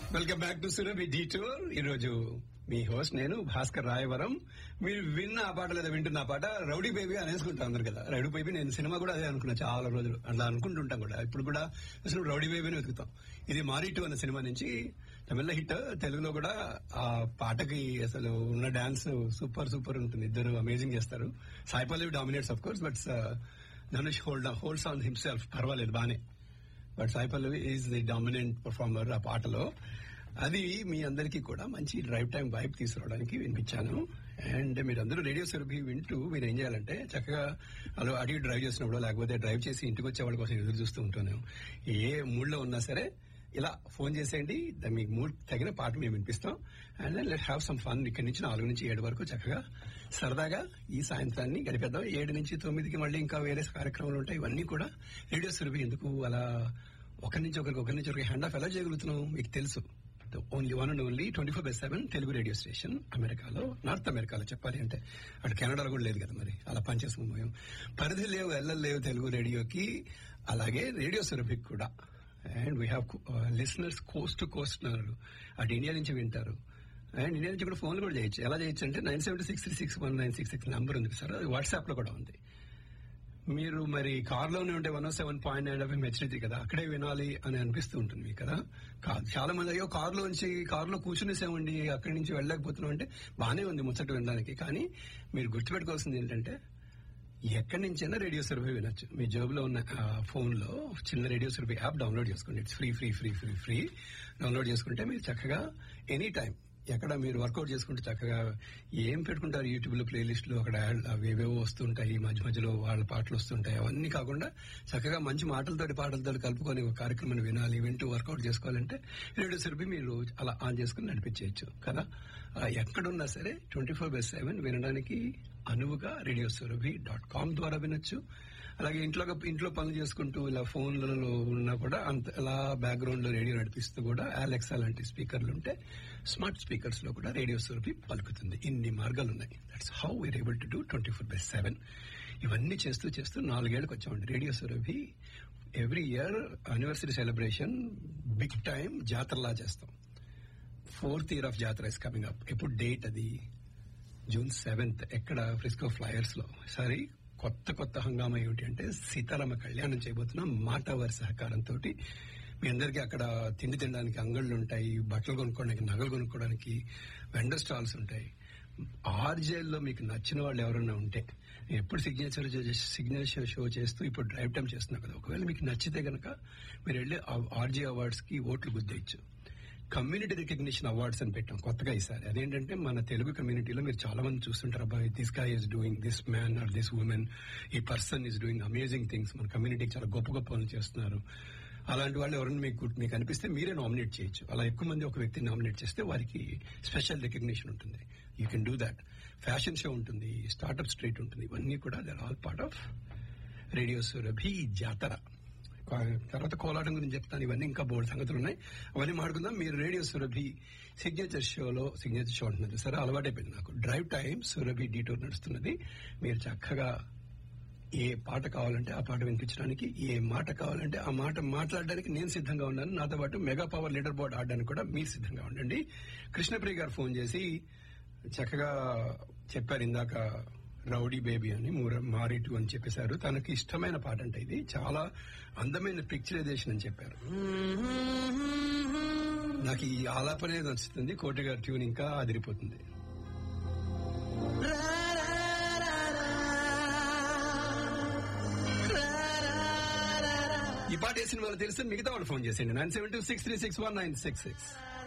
welcome back to Surabhi detour ఈ రోజు మీ host నేను భాస్కర్ రాయవరం మీరు విన్న ఆ పాట లేదా వింటున్న ఆ పాట రౌడీ బేబీ అనేసుకుంటా అందరు కదా రౌడీ బేబీ నేను సినిమా కూడా అదే అనుకున్నా చాలా రోజులు అట్లా అనుకుంటుంటాం కూడా ఇప్పుడు కూడా అసలు రౌడీ బేబీని వెతుకుతాం ఇది మారిటు అన్న సినిమా నుంచి తమిళ హిట్ తెలుగులో కూడా ఆ పాటకి అసలు ఉన్న డాన్స్ సూపర్ సూపర్ ఉంటుంది ఇద్దరు అమేజింగ్ చేస్తారు Sai Pallavi dominates of course but Dhanush hold holds on himself పర్వాలేదు బానే but Sai Pallavi is the dominant performer ఆ పాటలో అది మీ అందరికీ కూడా మంచి డ్రైవ్ టైం వైబ్ తీసుకురావడానికి వినిపించాను అండ్ మీరు అందరూ రేడియో సురభి వింటూ మీరు ఏం చేయాలంటే చక్కగా అలా అడిగి డ్రైవ్ చేసినప్పుడు లేకపోతే డ్రైవ్ చేసి ఇంటికి వచ్చే వాళ్ళ కోసం ఎదురు చూస్తూ ఉంటాను ఏ మూడ్ లో ఉన్నా సరే ఇలా ఫోన్ చేసేయండి దాన్ని మీకు మూడ్ తగిన పాట మేము వినిపిస్తాం and then let have some fun ఇక్కడి నుంచి నాలుగు నుంచి ఏడు వరకు చక్కగా సరదాగా ఈ సాయంత్రాన్ని గడిపేద్దాం ఏడు నుంచి తొమ్మిదికి మళ్ళీ ఇంకా వేరే కార్యక్రమాలు ఉంటాయి ఇవన్నీ కూడా రేడియో సురభి ఎందుకు అలా ఒకరి నుంచి ఒకరికి ఒకరి నుంచి ఒకరికి హ్యాండ్ ఆఫ్ ఎలా చేయగలుగుతున్నాం మీకు తెలుసు only one and only twenty four by seven Telugu radio station అమెరికాలో నార్త్ అమెరికాలో చెప్పాలి అంటే అటు కెనడాలో కూడా లేదు కదా మరి అలా పనిచేసుకున్నాం పరిధి లేవు ఎల్లలు లేవు తెలుగు రేడియోకి అలాగే రేడియో సురభికి కూడా and we have listeners coast to coast ఉన్నారు అటు ఇండియా నుంచి వింటారు అండ్ ఇండియా నుంచి కూడా ఫోన్లు కూడా చేయొచ్చు ఎలా చేయొచ్చు అంటే nine seven six three six one nine six six number ఉంది సార్ అది వాట్సాప్ లో కూడా ఉంది మీరు మరి కార్ లోనే ఉంటే one seven point nine FM HD కదా అక్కడే వినాలి అని అనిపిస్తూ ఉంటుంది మీకు కదా కాదు చాలా మంది అయ్యో కార్ లో నుంచి కార్ లో కూర్చునేసామండి అక్కడి నుంచి వెళ్ళలేకపోతున్నాం అంటే బానే ఉంది ముచ్చట వినడానికి కానీ మీరు గుర్తుపెట్టుకోవాల్సింది ఏంటంటే ఎక్కడి నుంచైనా రేడియో సర్వే వినొచ్చు మీ జేబులో ఉన్న ఫోన్ లో చిన్న రేడియో సర్వే యాప్ డౌన్లోడ్ చేసుకోండి it's free free free free free download చేసుకుంటే మీరు చక్కగా ఎనీ టైం ఎక్కడ మీరు వర్కౌట్ చేసుకుంటే చక్కగా ఏం పెట్టుకుంటారు యూట్యూబ్ లో ప్లేలిస్ట్ లో అక్కడ అవి ఏవేవో వస్తుంటాయి మధ్య మధ్యలో వాళ్ళ పాటలు వస్తుంటాయి అవన్నీ కాకుండా చక్కగా మంచి మాటలతోటి పాటలతో కలుపుకొని ఒక కార్యక్రమాన్ని వినాలి వింటూ వర్కౌట్ చేసుకోవాలంటే రేడియో సర్వీ మీరు అలా ఆన్ చేసుకుని నడిపించేయచ్చు కదా ఎక్కడున్నా సరే ట్వంటీ ఫోర్ బై సెవెన్ వినడానికి అనువుగా రేడియో సురభి డాట్ కామ్ ద్వారా వినొచ్చు అలాగే ఇంట్లో ఇంట్లో పనులు చేసుకుంటూ ఇలా ఫోన్లలో ఉన్నా కూడా అంత అలా బ్యాక్గ్రౌండ్ లో రేడియో నడిపిస్తూ కూడా అలెక్సా లాంటి స్పీకర్లు ఉంటే స్మార్ట్ స్పీకర్స్ లో కూడా రేడియో సురభి పలుకుతుంది ఇన్ని మార్గాలు ఉన్నాయి that's how we're able to do twenty four by seven ఇవన్నీ చేస్తూ చేస్తూ నాలుగేళ్లకు వచ్చామండి radio Surabhi every year anniversary celebration big time జాతరలా చేస్తాం fourth year of jatara is coming up ఎప్పుడు డేట్ అది జూన్ సెవెంత్ ఎక్కడ ఫ్రిస్కో ఫ్లయర్స్ లో సారీ కొత్త కొత్త హంగామా ఏమిటి అంటే సీతారామ కళ్యాణం చేయబోతున్నాం మాటవారి సహకారంతో మీ అందరికీ అక్కడ తిండి తినడానికి అంగళ్ళు ఉంటాయి బట్టలు కొనుక్కోవడానికి నగలు కొనుక్కోవడానికి వెండర్ స్టాల్స్ ఉంటాయి ఆర్జేల్లో మీకు నచ్చిన వాళ్ళు ఎవరైనా ఉంటే ఎప్పుడు సిగ్నేచర్ సిగ్నేచర్ షో చేస్తూ ఇప్పుడు డ్రైవ్ టైం చేస్తున్నా కదా ఒకవేళ మీకు నచ్చితే గనక మీరు వెళ్ళి ఆర్జే అవార్డ్స్ కి ఓట్లు గుద్దేయచ్చు కమ్యూనిటీ రికగ్నిషన్ అవార్డ్స్ అని పెట్టాం కొత్తగా ఈసారి అదేంటంటే మన తెలుగు కమ్యూనిటీలో మీరు చాలా మంది చూస్తుంటారు అబ్బాయి దిస్ గా is doing this man or this women ఈ person is doing amazing things మన కమ్యూనిటీకి చాలా గొప్ప గొప్ప పనులు చేస్తున్నారు అలాంటి వాళ్ళు ఎవరైనా మీకు మీకు అనిపిస్తే మీరే నామినేట్ చేయొచ్చు అలా ఎక్కువ మంది ఒక వ్యక్తిని నామినేట్ చేస్తే వారికి స్పెషల్ రికగ్నిషన్ ఉంటుంది you can do that fashion show ఉంటుంది స్టార్ట్అప్ స్ట్రీట్ ఉంటుంది ఇవన్నీ కూడా they're all part of radio Surabhi Jatara తర్వాత కోలాటం గురించి చెప్తాను ఇవన్నీ ఇంకా బోర్డు సంగతులు ఉన్నాయి అవన్నీ మాడుకుందాం మీరు రేడియో సురభి సిగ్నేచర్ షోలో సిగ్నేచర్ షో అంటున్నది సరే అలవాటైపోయింది నాకు డ్రైవ్ టైం సురభి డీటోర్ నడుస్తున్నది మీరు చక్కగా ఏ పాట కావాలంటే ఆ పాట వినిపించడానికి ఏ మాట కావాలంటే ఆ మాట మాట్లాడడానికి నేను సిద్ధంగా ఉన్నాను నాతో పాటు మెగా పవర్ లీడర్ బోర్డ్ ఆడడానికి కూడా మీరు సిద్ధంగా ఉండండి కృష్ణప్రియ గారు ఫోన్ చేసి చక్కగా చెప్పారు ఇందాక రౌడీ బేబీ అని మారిటు అని చెప్పేశారు తనకి ఇష్టమైన పాట అంటే ఇది చాలా అందమైన పిక్చరైజేషన్ అని చెప్పారు నాకు ఈ ఆలాపనే నచ్చుతుంది కోటి గారి ట్యూన్ ఇంకా అదిరిపోతుంది ఈ పాట ఏ సినిమాలో తెలిస్తే మిగతా వాళ్ళు ఫోన్ చేసేయండి nine seven two six three six one nine six six